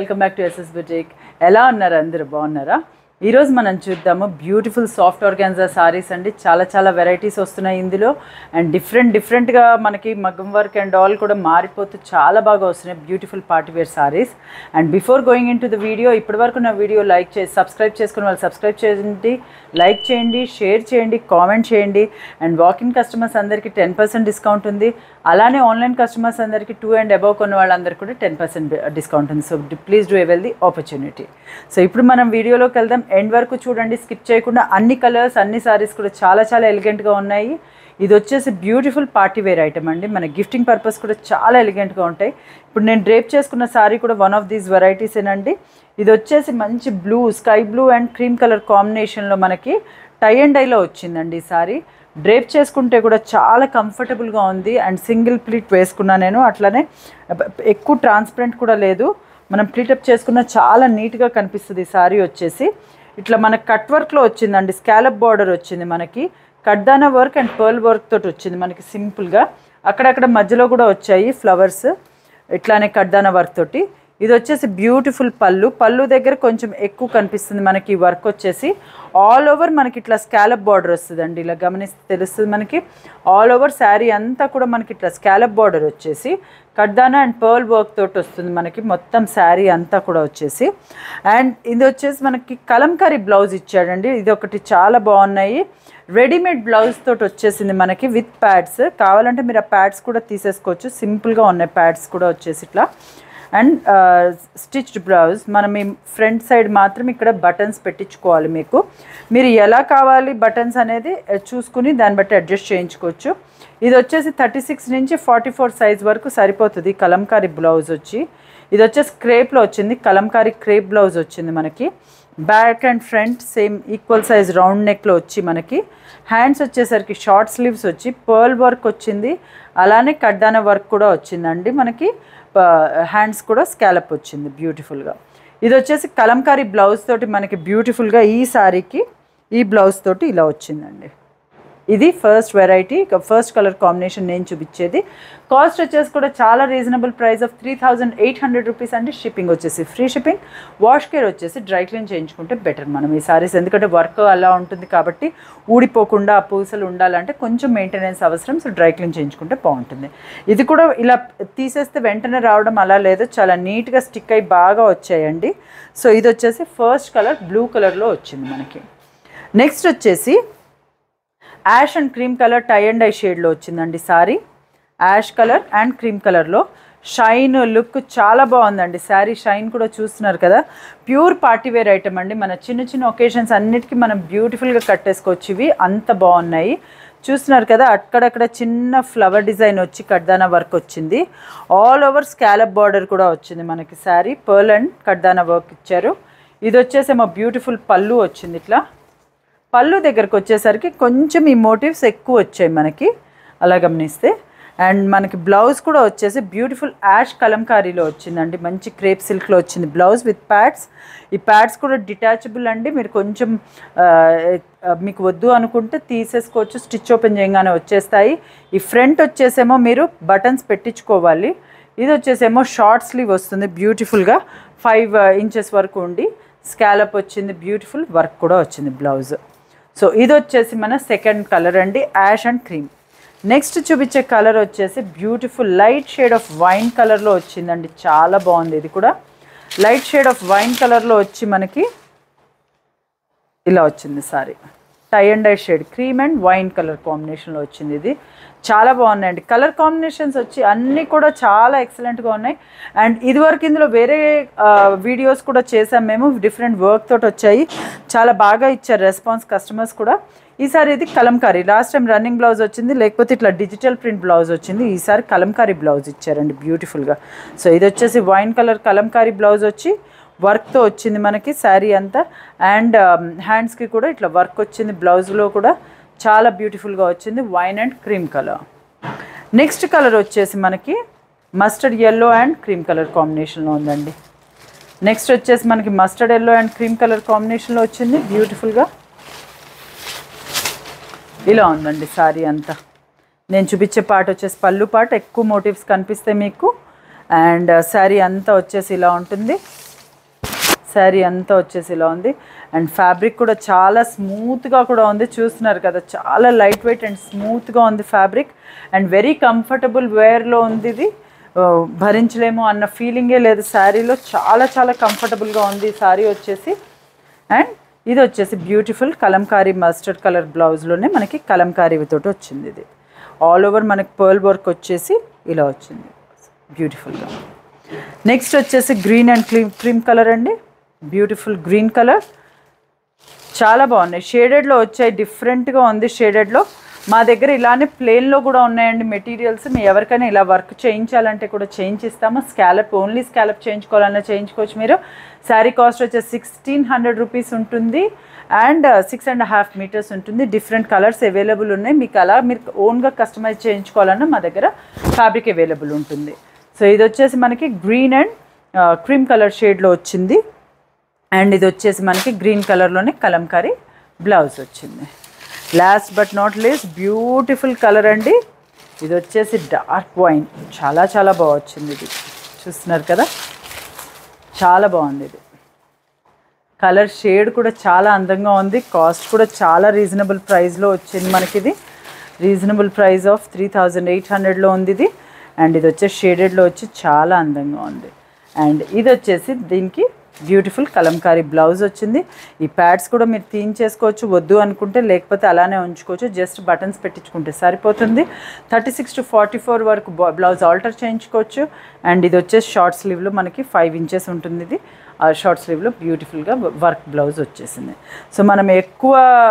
welcome back to S S boutique ఎలా ఉన్నారు అందరూ బాగున్నారా ఈరోజు మనం చూద్దాము బ్యూటిఫుల్ సాఫ్ట్ ఆర్గాన్జా సారీస్ అండి చాలా చాలా వెరైటీస్ వస్తున్నాయి ఇందులో అండ్ డిఫరెంట్ డిఫరెంట్గా మనకి మగ్గం వర్క్ అండ్ ఆల్ కూడా మారిపోతూ చాలా బాగా వస్తున్నాయి beautiful party wear saris and before going into the video ఇప్పటివరకు నా వీడియో లైక్ చేసి సబ్స్క్రైబ్ చేసుకుని వాళ్ళు సబ్స్క్రైబ్ చేయండి లైక్ చేయండి షేర్ చేయండి కామెంట్ చేయండి అండ్ వాకింగ్ కస్టమర్స్ అందరికీ టెన్ పర్సెంట్ డిస్కౌంట్ ఉంది అలానే ఆన్లైన్ కస్టమర్స్ అందరికీ టూ అండ్ అబవ్ కొన్న వాళ్ళందరికీ కూడా టెన్ పర్సెంట్ డిస్కౌంట్ ఉంది so please do avail the opportunity so ఇప్పుడు మనం వీడియోలోకి వెళ్దాం ఎండ్ వరకు చూడండి స్కిప్ చేయకుండా అన్ని కలర్స్ అన్ని సారీస్ కూడా చాలా చాలా ఎలిగెంట్గా ఉన్నాయి ఇది వచ్చేసి బ్యూటిఫుల్ పార్టీ వేర్ ఐటమ్ అండి మన గిఫ్టింగ్ పర్పస్ కూడా చాలా ఎలిగెంట్గా ఉంటాయి ఇప్పుడు నేను డ్రేప్ చేసుకున్న సారీ కూడా వన్ ఆఫ్ దీస్ వెరైటీస్ ఏనండి ఇది వచ్చేసి మంచి blue sky blue and cream colour కాంబినేషన్లో మనకి టై అండ్ డైలో వచ్చిందండి ఈ సారీ డ్రేప్ చేసుకుంటే కూడా చాలా కంఫర్టబుల్గా ఉంది అండ్ సింగిల్ ప్లీట్ వేసుకున్నా నేను అట్లానే ఎక్కువ ట్రాన్స్పరెంట్ కూడా లేదు మనం ప్లీటప్ చేసుకున్న చాలా నీట్గా కనిపిస్తుంది ఈ సారీ వచ్చేసి ఇట్లా మన కట్ వర్క్లో వచ్చిందండి స్కాలప్ బార్డర్ వచ్చింది మనకి కడ్దానా వర్క్ అండ్ పర్ల్ వర్క్ తోటి వచ్చింది మనకి సింపుల్గా అక్కడక్కడ మధ్యలో కూడా వచ్చాయి ఫ్లవర్స్ ఇట్లానే కడ్దానా వర్క్ తోటి ఇది వచ్చేసి బ్యూటిఫుల్ పళ్ళు పళ్ళు దగ్గర కొంచెం ఎక్కువ కనిపిస్తుంది మనకి ఈ వర్క్ వచ్చేసి ఆల్ ఓవర్ మనకి ఇట్లా స్కాలప్ బార్డర్ వస్తుందండి ఇలా గమనిస్తే తెలుస్తుంది మనకి ఆల్ ఓవర్ శారీ అంతా కూడా మనకి ఇట్లా స్కాలప్ బార్డర్ వచ్చేసి కడ్దానా అండ్ పర్ల్ వర్క్ తోటి వస్తుంది మనకి మొత్తం శారీ అంతా కూడా వచ్చేసి అండ్ ఇది వచ్చేసి మనకి కలంకారీ బ్లౌజ్ ఇచ్చాడండి ఇది ఒకటి చాలా బాగున్నాయి రెడీమేడ్ బ్లౌజ్ తోటి వచ్చేసింది మనకి విత్ ప్యాడ్స్ కావాలంటే మీరు ఆ ప్యాడ్స్ కూడా తీసేసుకోవచ్చు సింపుల్గా ఉన్నాయి ప్యాడ్స్ కూడా వచ్చేసి ఇట్లా అండ్ స్టిచ్డ్ బ్లౌజ్ మనం ఈ ఫ్రంట్ సైడ్ మాత్రం ఇక్కడ బటన్స్ పెట్టించుకోవాలి మీకు మీరు ఎలా కావాలి బటన్స్ అనేది చూసుకుని దాన్ని బట్టి అడ్జస్ట్ చేయించుకోవచ్చు ఇది వచ్చేసి థర్టీ సిక్స్ నుంచి ఫార్టీ ఫోర్ సైజ్ వరకు సరిపోతుంది కలంకారీ బ్లౌజ్ వచ్చి ఇది వచ్చేసి క్రేప్లో వచ్చింది కలంకారీ క్రేప్ బ్లౌజ్ వచ్చింది మనకి back and front same equal size round నెక్లో వచ్చి మనకి హ్యాండ్స్ వచ్చేసరికి షార్ట్ స్లీవ్స్ వచ్చి పర్ల్ వర్క్ వచ్చింది అలానే కడ్డాన వర్క్ కూడా వచ్చిందండి మనకి హ్యాండ్స్ కూడా స్కాలప్ వచ్చింది బ్యూటిఫుల్గా ఇది వచ్చేసి కలంకారీ బ్లౌజ్ తోటి మనకి బ్యూటిఫుల్గా ఈ సారీకి ఈ బ్లౌజ్ తోటి ఇలా వచ్చిందండి ఇది first variety first colour combination నేను చూపించేది కాస్ట్ వచ్చేసి కూడా చాలా reasonable price of three thousand eight hundred rupees అంటే షిప్పింగ్ వచ్చేసి ఫ్రీ షిప్పింగ్ వాష్ కేర్ వచ్చేసి డ్రై క్లీన్ చేయించుకుంటే బెటర్ మనం ఈ సారీస్ ఎందుకంటే వర్క్ అలా ఉంటుంది కాబట్టి ఊడిపోకుండా ఆ పూసలు ఉండాలంటే కొంచెం మెయింటెనెన్స్ అవసరం సో డ్రై క్లీన్ చేయించుకుంటే బాగుంటుంది ఇది కూడా ఇలా తీసేస్తే వెంటనే రావడం అలా లేదు చాలా నీట్గా స్టిక్ అయి బాగా వచ్చాయండి సో ఇది వచ్చేసి ఫస్ట్ కలర్ బ్లూ కలర్లో వచ్చింది మనకి నెక్స్ట్ వచ్చేసి ash and cream colour tie and dye షేడ్లో వచ్చిందండి sari ash colour and cream కలర్లో షైన్ లుక్ చాలా బాగుందండి శారీ షైన్ కూడా చూస్తున్నారు కదా ప్యూర్ పార్టీ వేర్ ఐటమ్ అండి మన చిన్న చిన్న ఒకేషన్స్ అన్నిటికీ మనం బ్యూటిఫుల్గా కట్టేసుకోవచ్చు ఇవి అంత బాగున్నాయి చూస్తున్నారు కదా అక్కడక్కడ చిన్న ఫ్లవర్ డిజైన్ వచ్చి కడ్దానా వర్క్ వచ్చింది ఆల్ ఓవర్ స్కాలప్ బార్డర్ కూడా వచ్చింది మనకి శారీ పర్ల్ అండ్ కడ్దానా వర్క్ ఇచ్చారు ఇది వచ్చేసేమో బ్యూటిఫుల్ పళ్ళు వచ్చింది ఇట్లా పళ్ళు దగ్గరకు వచ్చేసరికి కొంచెం ఈ మోటివ్స్ ఎక్కువ వచ్చాయి మనకి అలా గమనిస్తే అండ్ మనకి బ్లౌజ్ కూడా వచ్చేసి బ్యూటిఫుల్ యాష్ కలంకారీలో వచ్చిందండి మంచి క్రేప్ సిల్క్లో వచ్చింది బ్లౌజ్ విత్ ప్యాడ్స్ ఈ ప్యాడ్స్ కూడా డిటాచబుల్ అండి మీరు కొంచెం మీకు వద్దు అనుకుంటే తీసేసుకోవచ్చు స్టిచ్ ఓపెన్ చేయగానే వచ్చేస్తాయి ఈ ఫ్రంట్ వచ్చేసేమో మీరు బటన్స్ పెట్టించుకోవాలి ఇది వచ్చేసేమో షార్ట్ స్లీవ్ వస్తుంది బ్యూటిఫుల్గా ఫైవ్ ఇంచెస్ వరకు ఉండి స్కాలప్ వచ్చింది బ్యూటిఫుల్ వర్క్ కూడా వచ్చింది బ్లౌజ్ సో ఇది వచ్చేసి మన సెకండ్ కలర్ అండి యాష్ అండ్ క్రీమ్ నెక్స్ట్ చూపించే కలర్ వచ్చేసి beautiful light shade of wine కలర్లో వచ్చిందండి చాలా బాగుంది ఇది కూడా లైట్ షేడ్ ఆఫ్ వైన్ కలర్లో వచ్చి మనకి ఇలా వచ్చింది sari tie and dye shade cream and wine colour కాంబినేషన్లో వచ్చింది ఇది చాలా బాగున్నాయండి కలర్ కాంబినేషన్స్ వచ్చి అన్నీ కూడా చాలా ఎక్సలెంట్గా ఉన్నాయి అండ్ ఇదివరకు ఇందులో వేరే వీడియోస్ కూడా చేసాం మేము డిఫరెంట్ వర్క్ తోటి వచ్చాయి చాలా బాగా ఇచ్చారు రెస్పాన్స్ కస్టమర్స్ కూడా ఈసారి ఇది Kalamkari last time running blouse వచ్చింది లేకపోతే ఇట్లా డిజిటల్ ప్రింట్ బ్లౌజ్ వచ్చింది ఈసారి కలంకారీ బ్లౌజ్ ఇచ్చారండి బ్యూటిఫుల్గా సో ఇది వచ్చేసి వైన్ కలర్ కలంకారీ బ్లౌజ్ వచ్చి వర్క్తో వచ్చింది మనకి శారీ అంతా అండ్ హ్యాండ్స్కి కూడా ఇట్లా వర్క్ వచ్చింది బ్లౌజ్లో కూడా చాలా బ్యూటిఫుల్గా వచ్చింది wine and cream colour next colour వచ్చేసి మనకి mustard yellow and cream colour కాంబినేషన్లో ఉందండి నెక్స్ట్ వచ్చేసి మనకి mustard yellow and cream colour కాంబినేషన్లో వచ్చింది బ్యూటిఫుల్గా ఇలా ఉందండి సారీ అంతా నేను చూపించే పార్ట్ వచ్చేసి పళ్ళు పార్ట్ ఎక్కువ మోటివ్స్ కనిపిస్తాయి మీకు అండ్ శారీ అంతా వచ్చేసి ఇలా ఉంటుంది శారీ అంతా వచ్చేసి ఇలా ఉంది అండ్ ఫ్యాబ్రిక్ కూడా చాలా స్మూత్గా కూడా ఉంది చూస్తున్నారు కదా చాలా లైట్ వెయిట్ అండ్ స్మూత్గా ఉంది ఫ్యాబ్రిక్ అండ్ వెరీ కంఫర్టబుల్ వేర్లో ఉంది ఇది ఆ, భరించలేము అన్న ఫీలింగే లేదు శారీలో చాలా చాలా కంఫర్టబుల్గా ఉంది ఈ శారీ వచ్చేసి అండ్ ఇది వచ్చేసి బ్యూటిఫుల్ కలంకారీ మస్టర్డ్ కలర్ బ్లౌజ్లోనే మనకి కలంకారీతోటి వచ్చింది ఇది ఆల్ ఓవర్ మనకి పర్ల్ వర్క్ వచ్చేసి ఇలా వచ్చింది బ్యూటిఫుల్గా నెక్స్ట్ వచ్చేసి green and cream cream colour అండి బ్యూటిఫుల్ గ్రీన్ కలర్ చాలా బాగున్నాయి షేడెడ్లో వచ్చాయి డిఫరెంట్గా ఉంది షేడెడ్లో మా దగ్గర ఇలానే ప్లేన్లో కూడా ఉన్నాయండి మెటీరియల్స్ మీ ఎవరికైనా ఇలా వర్క్ చేయించాలంటే కూడా చేయించిస్తాము స్కాలప్ ఓన్లీ స్కాలప్ చేయించుకోవాలన్నా చేయించుకోవచ్చు మీరు శారీ కాస్ట్ వచ్చేసి సిక్స్టీన్ హండ్రెడ్ రూపీస్ ఉంటుంది and six and half metres ఉంటుంది డిఫరెంట్ కలర్స్ అవైలబుల్ ఉన్నాయి మీకు అలా మీరు ఓన్గా కస్టమైజ్ చేయించుకోవాలన్నా మా దగ్గర ఫ్యాబ్రిక్ అవైలబుల్ ఉంటుంది సో ఇది వచ్చేసి మనకి గ్రీన్ అండ్ క్రీమ్ కలర్ షేడ్లో వచ్చింది అండ్ ఇది వచ్చేసి మనకి గ్రీన్ కలర్లోనే కలంకారీ బ్లౌజ్ వచ్చింది last but not least beautiful colour అండి ఇది వచ్చేసి డార్క్ వైన్ చాలా చాలా బాగా వచ్చింది ఇది చూస్తున్నారు కదా చాలా బాగుంది ఇది కలర్ షేడ్ కూడా చాలా అందంగా ఉంది కాస్ట్ కూడా చాలా రీజనబుల్ ప్రైస్లో వచ్చింది మనకి ఇది reasonable price of three thousand eight హండ్రెడ్లో ఉంది ఇది అండ్ ఇది వచ్చేసి షేడెడ్లో వచ్చి చాలా అందంగా ఉంది అండ్ ఇది వచ్చేసి దీనికి బ్యూటిఫుల్ కలంకారీ బ్లౌజ్ వచ్చింది ఈ ప్యాడ్స్ కూడా మీరు థీన్ చేసుకోవచ్చు వద్దు అనుకుంటే లేకపోతే అలానే ఉంచుకోవచ్చు జస్ట్ బటన్స్ పెట్టించుకుంటే సరిపోతుంది thirty six to forty four వరకు బ్లౌజ్ ఆల్టర్ చేయించుకోవచ్చు అండ్ ఇది వచ్చేసి షార్ట్ స్లీవ్లో మనకి ఫైవ్ ఇంచెస్ ఉంటుంది ఇది ఆ షార్ట్ స్లీవ్లో బ్యూటిఫుల్గా వర్క్ బ్లౌజ్ వచ్చేసింది సో మనం ఎక్కువ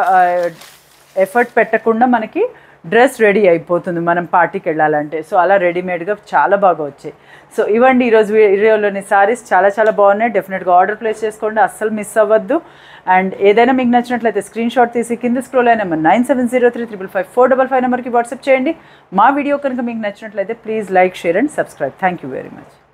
ఎఫర్ట్ పెట్టకుండా మనకి డ్రెస్ రెడీ అయిపోతుంది మనం పార్టీకి వెళ్ళాలంటే సో అలా రెడీమేడ్గా చాలా బాగా వచ్చాయి సో ఇవ్వండి ఈరోజు వీడియోలోని సారీస్ చాలా చాలా బాగున్నాయి డెఫినెట్గా ఆర్డర్ ప్లేస్ చేసుకోండి అస్సలు మిస్ అవ్వద్దు అండ్ ఏదైనా మీకు నచ్చినట్లయితే స్క్రీన్ షాట్ తీసి కింద స్క్రోల్ అయిన number nine seven zero three triple five four double five నెంబర్కి వాట్సాప్ చేయండి మా వీడియో కనుక మీకు నచ్చినట్లయితే please like share and subscribe thank you very much